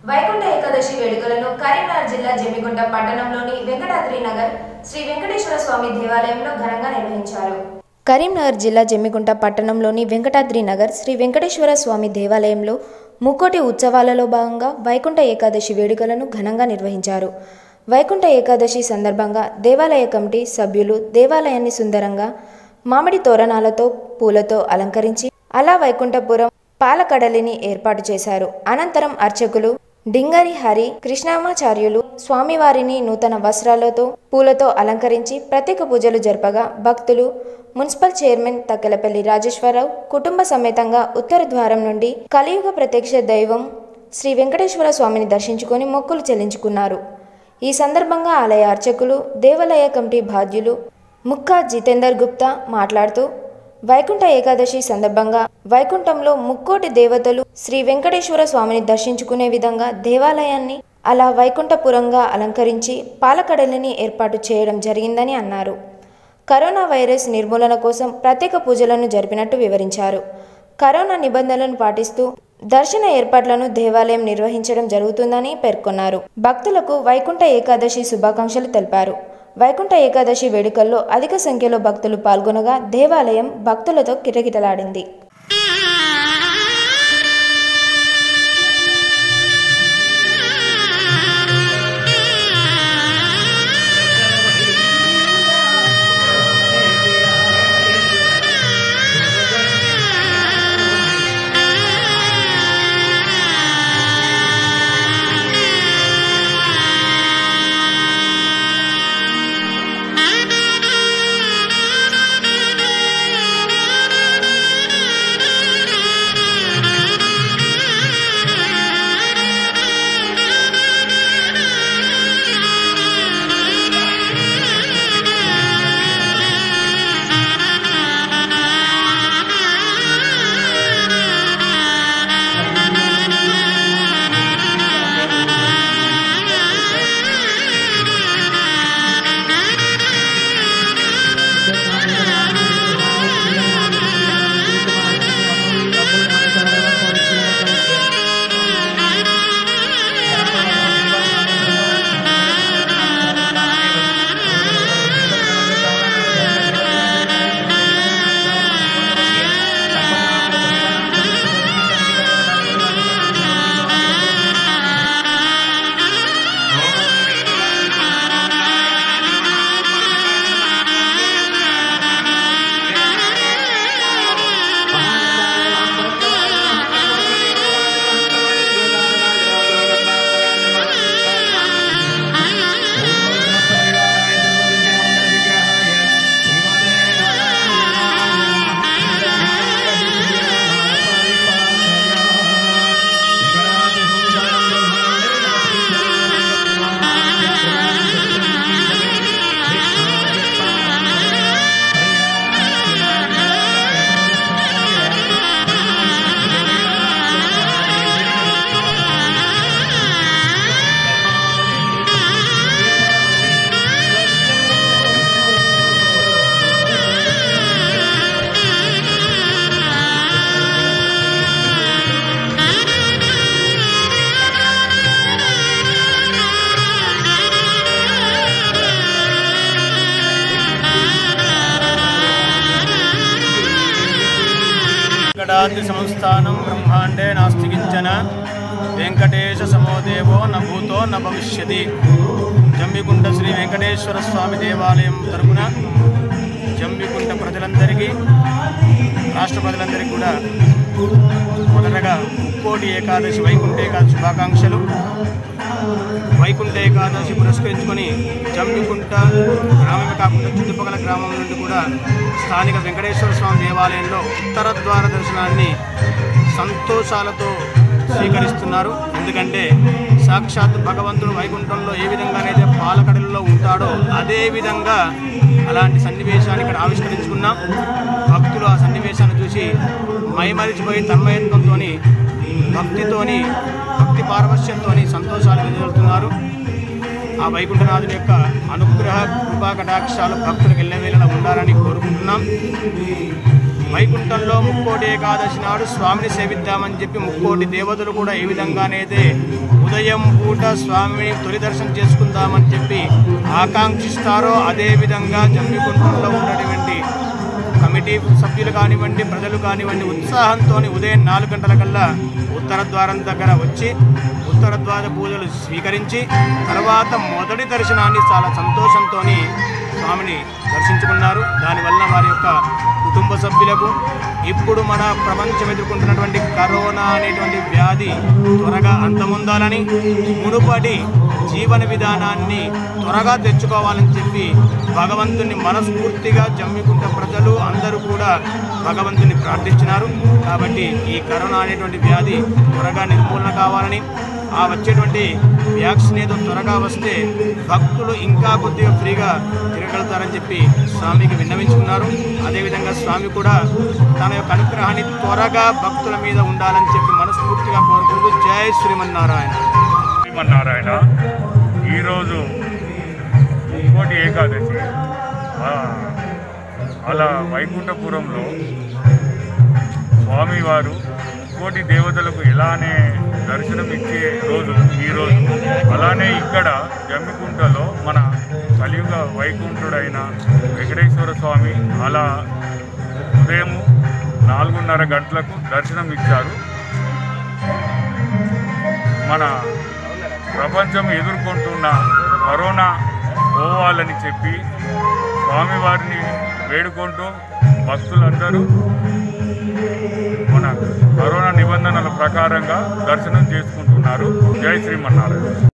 వైకుంఠ ఏకాదశి వేడుకలను కరీంనగర్ జిల్లా జమ్మిగుంట పట్టణంలోని వెంకటాద్రి నగర్ శ్రీ వెంకటేశ్వర స్వామి దేవాలయంలో ఘనంగా నిర్వహించారు కరీంనగర్ జిల్లా జమ్మిగుంట పట్టణంలోని వెంకటాద్రి నగర్ శ్రీ వెంకటేశ్వర స్వామి దేవాలయంలో ముక్కోటి ఉత్సవాలలో భాగంగా వైకుంఠ ఏకాదశి వేడుకలను ఘనంగా నిర్వహించారు వైకుంఠ ఏకాదశి సందర్భంగా దేవాలయ కమిటీ సభ్యులు దేవాలయాన్ని సుందరంగా మామిడి తోరణాలతో పూలతో అలంకరించి అలా వైకుంఠపురం పాలకడలిని ఏర్పాటు చేశారు అనంతరం అర్చకులు డింగరి హరి కృష్ణామాచార్యులు స్వామివారిని నూతన వస్త్రాలతో పూలతో అలంకరించి ప్రత్యేక పూజలు జరపగా భక్తులు మున్సిపల్ చైర్మన్ తక్కలపల్లి రాజేశ్వరరావు కుటుంబ సమేతంగా ఉత్తర ద్వారం నుండి కలియుగ ప్రత్యక్ష దైవం శ్రీ వెంకటేశ్వర స్వామిని దర్శించుకొని మొక్కులు చెల్లించుకున్నారు ఈ సందర్భంగా ఆలయ అర్చకులు దేవాలయ కమిటీ బాధ్యులు ముక్కా జితేందర్ గుప్తా మాట్లాడుతూ వైకుంఠ ఏకాదశి సందర్భంగా వైకుంఠంలో ముక్కోటి దేవతలు శ్రీ వెంకటేశ్వర స్వామిని దర్శించుకునే విధంగా దేవాలయాన్ని అలా వైకుంఠపురంగా అలంకరించి పాలకడలిని ఏర్పాటు చేయడం జరిగిందని అన్నారు కరోనా వైరస్ నిర్మూలన కోసం ప్రత్యేక పూజలను జరిపినట్టు వివరించారు కరోనా నిబంధనలను పాటిస్తూ దర్శన ఏర్పాట్లను దేవాలయం నిర్వహించడం జరుగుతుందని పేర్కొన్నారు భక్తులకు వైకుంఠ ఏకాదశి శుభాకాంక్షలు తెలిపారు వైకుంఠ ఏకాదశి వేడుకల్లో అధిక సంఖ్యలో భక్తులు పాల్గొనగా దేవాలయం భక్తులతో కిటకిటలాడింది వెంకటాద్రి సంస్థానం బ్రహ్మాండే నాస్తి కించన వెంకటేశ సమో దేవో న భూతో న భవిష్యతి జంబికుంట శ్రీ వెంకటేశ్వర స్వామి దేవాలయం తరపున జంబికుంట ప్రజలందరికీ రాష్ట్ర ప్రజలందరికీ కూడా మొదటగా ముక్కోటి ఏకాదశి వైకుంఠ ఏకాదశి శుభాకాంక్షలు వైకుంఠ ఏకాదశి పురస్కరించుకొని జమ్మికుంట గ్రామమే కాకుండా చుట్టుపక్కల గ్రామం నుండి కూడా స్థానిక వెంకటేశ్వర స్వామి దేవాలయంలో ఉత్తర ద్వార దర్శనాన్ని సంతోషాలతో స్వీకరిస్తున్నారు ఎందుకంటే సాక్షాత్ భగవంతుడు వైకుంఠంలో ఏ విధంగానైతే పాలకడలలో ఉంటాడో అదే విధంగా అలాంటి సన్నివేశాన్ని ఇక్కడ ఆవిష్కరించుకున్నాం భక్తులు ఆ సన్నివేశాన్ని చూసి మైమరిచిపోయి తన్మయత్వంతో భక్తితోని భక్తి పారవశ్యంతో సంతోషాలు వెలువడుతున్నారు ఆ వైకుంఠనాథుని యొక్క అనుగ్రహ కృపా కటాక్షాలు భక్తులకు ఎల్లవేళలా ఉండాలని కోరుకుంటున్నాం వైకుంఠంలో ముక్కోటి ఏకాదశి నాడు స్వామిని సేవిద్దామని చెప్పి ముక్కోటి దేవతలు కూడా ఏ విధంగానైతే ఉదయం పూట స్వామిని తొలి దర్శనం చేసుకుందామని చెప్పి ఆకాంక్షిస్తారో అదే విధంగా జమ్మికుంటంలో ఉన్నటువంటి కమిటీ సభ్యులు కానివ్వండి ప్రజలు కానివ్వండి ఉత్సాహంతో ఉదయం నాలుగు గంటల కల్లా ఉత్తర ద్వారం దగ్గర వచ్చి ఉత్తర ద్వార పూజలు స్వీకరించి తర్వాత మొదటి దర్శనాన్ని చాలా సంతోషంతో స్వామిని దర్శించుకున్నారు దానివల్ల వారి యొక్క కుటుంబ సభ్యులకు ఇప్పుడు మన ప్రపంచం ఎదుర్కొంటున్నటువంటి కరోనా అనేటువంటి వ్యాధి త్వరగా అంతమొందాలని మునుపటి జీవన విధానాన్ని త్వరగా తెచ్చుకోవాలని చెప్పి భగవంతుని మనస్ఫూర్తిగా జమ్మికుంట ప్రజలు అందరూ కూడా భగవంతుని ప్రార్థించినారు కాబట్టి ఈ కరోనా అనేటువంటి వ్యాధి త్వరగా నిర్మూలన కావాలని ఆ వచ్చేటువంటి వ్యాక్సిన్ ఏదో త్వరగా వస్తే భక్తులు ఇంకా కొద్దిగా ఫ్రీగా తిరగలుగుతారని చెప్పి స్వామికి విన్నవించుకున్నారు అదేవిధంగా స్వామి కూడా తన యొక్క అనుగ్రహాన్ని త్వరగా భక్తుల మీద ఉండాలని చెప్పి మనస్ఫూర్తిగా కోరుకుంటూ జై శ్రీమన్నారాయణ శ్రీమన్నారాయణ ఈరోజు ఇంకోటి ఏకాదశి ఆ, అలా వైకుంఠపురంలో స్వామివారు కోటి దేవతలకు ఎలానే దర్శనం ఇచ్చే రోజు ఈరోజు అలానే ఇక్కడ జమ్మికుంటలో మన కలియుగ వైకుంఠుడైన వెంకటేశ్వర స్వామి అలా ఉదయం నాలుగున్నర గంటలకు దర్శనం ఇచ్చారు మన ప్రపంచం ఎదుర్కొంటున్న కరోనా పోవాలని చెప్పి స్వామివారిని వేడుకుంటూ భక్తులందరూ మన కరోనా నిబంధనల ప్రకారంగా దర్శనం చేసుకుంటున్నారు జై శ్రీమన్నారాయణ